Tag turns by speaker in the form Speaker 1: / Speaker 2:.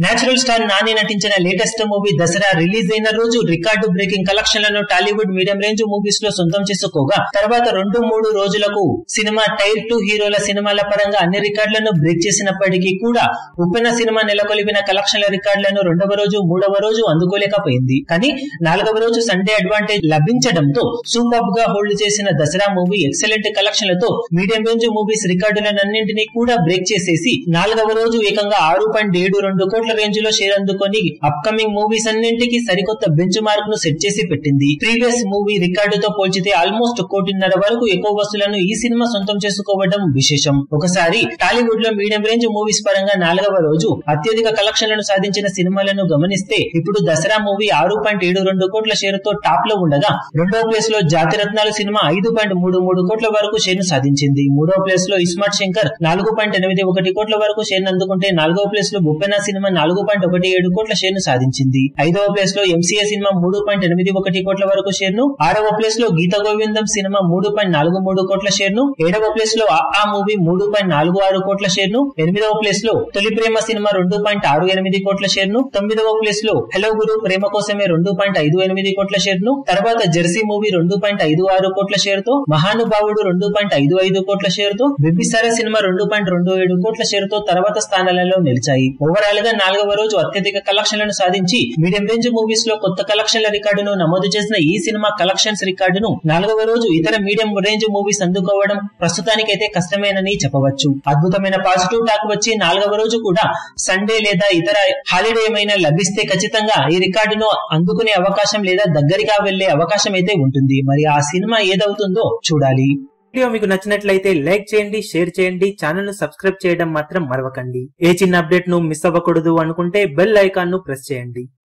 Speaker 1: natural star Nani నటించిన latest movie Dasara release అయిన రోజు రికార్డు బ్రేకింగ్ కలెక్షన్లను టాలీవుడ్ మీడియం రేంజ్ మూవీస్ లో సొంతం చేసుకోగా తర్వాత రెండు మూడు రోజులకు సినిమా టైర్ టూ హీరోల సినిమాల పరంగా అన్ని రికార్డులను బ్రేక్ చేసినప్పటికీ కూడా ఉప్పెన సినిమా నెలకొల్పిన కలెక్షన్ల రికార్డులను రెండవ రోజు మూడవ రోజు అందుకోలేకపోయింది కానీ నాలుగవ రోజు సండే అడ్వాంటేజ్ లభించడంతో సూపర్ గా హోల్డ్ చేసిన దసరా మూవీ ఎక్సలెంట్ కలెక్షన్లతో మీడియం రేంజ్ మూవీస్ రికార్డులన్నింటినీ కూడా బ్రేక్ చేసేసి నాలుగవ రోజు ఏకంగా ఆరు పాయింట్ ఏడు రెండు కోట్ల రేంజ్ లో షేర్ అందుకొని అప్కమింగ్ మూవీస్ అన్నింటికి సరికొత్త బెంచ్ మార్క్ ను సెట్ చేసి పెట్టింది ప్రీవియస్ మూవీ రికార్డుతో పోల్చితే ఆల్మోస్ట్ కోటిన్నర వరకు ఎక్కువ వస్తువులను ఈ సినిమా సొంతం చేసుకోవడం విశేషం ఒకసారి టాలీవుడ్ లో మీడియం రేంజ్ మూవీస్ పరంగా నాలుగవ రోజు అత్యధిక కలెక్షన్లను సాధించిన సినిమాలను గమనిస్తే ఇప్పుడు దసరా మూవీ ఆరు పాయింట్ ఏడు రెండు కోట్ల షేర్ తో టాప్ లో ఉండగా రెండో ప్లేస్ లో జాతిరత్నాలు సినిమా ఐదు పాయింట్ మూడు మూడు కోట్ల వరకు షేర్ ను సాధించింది మూడో ప్లేస్ లో ఇస్మార్ట్ శంకర్ నాలుగు పాయింట్ ఎనిమిది ఒకటి కోట్ల వరకు షేర్ అందుకుంటే నాలుగో ప్లేస్ లో బుప్పెనా సినిమా నాలుగు పాయింట్ ఒకటి ఏడు కోట్ల షేర్ ను సాధించింది ఐదవ ప్లేస్ లో ఎంసీఏ సినిమా మూడు పాయింట్ ఎనిమిది ఒకటి కోట్ల వరకు షేర్ ను ఆరవ ప్లేస్ లో గీత గోవిందం సినిమా మూడు పాయింట్ నాలుగు మూడు కోట్ల షేర్ ను ఏడవ ప్లేస్ లో ఆ మూవీ మూడు పాయింట్ నాలుగు ఆరు కోట్ల షేర్ ను ఎనిమిదవ ప్లేస్ లో తొలి ప్రేమ సినిమా రెండు పాయింట్ ఆరు ఎనిమిది కోట్ల షేర్ ను తొమ్మిదవ ప్లేస్ లో హలో గురు ప్రేమ కోసమే రెండు పాయింట్ ఐదు ఎనిమిది కోట్ల షేర్ ను తర్వాత జెర్సీ మూవీ రెండు పాయింట్ ఐదు ఆరు కోట్ల షేర్ తో మహానుభావుడు రెండు పాయింట్ ఐదు ఐదు కోట్ల షేర్ తో బింబిసార సినిమా రెండు పాయింట్ రెండు ఏడు కోట్ల షేర్ తో తర్వాత స్థానాలలో నిలిచాయి ఓవరాల్ గా నాలుగవ రోజు అత్యధిక కలెక్షన్లను సాధించి మీడియం రేంజ్ మూవీస్ లో కొత్త కలెక్షన్ల రికార్డును నమోదు చేసిన ఈ సినిమా కలెక్షన్స్ రికార్డును నాలుగవ రోజు ఇతర మీడియం రేంజ్ మూవీస్ అందుకోవడం ప్రస్తుతానికైతే కష్టమేనని చెప్పవచ్చు అద్భుతమైన పాజిటివ్ టాక్ వచ్చి నాలుగవ రోజు కూడా సండే లేదా ఇతర హాలిడే ఏమైనా లభిస్తే ఖచ్చితంగా ఈ రికార్డును అందుకునే అవకాశం లేదా దగ్గరగా వెళ్లే అవకాశం అయితే ఉంటుంది మరి ఆ సినిమా ఏదవుతుందో చూడాలి
Speaker 2: వీడియో మీకు నచ్చినట్లయితే లైక్ చేయండి షేర్ చేయండి ఛానల్ ను సబ్స్క్రైబ్ చేయడం మాత్రం మరవకండి ఏ చిన్న అప్డేట్ ను మిస్ అవ్వకూడదు అనుకుంటే బెల్ ఐకాన్ ను ప్రెస్ చేయండి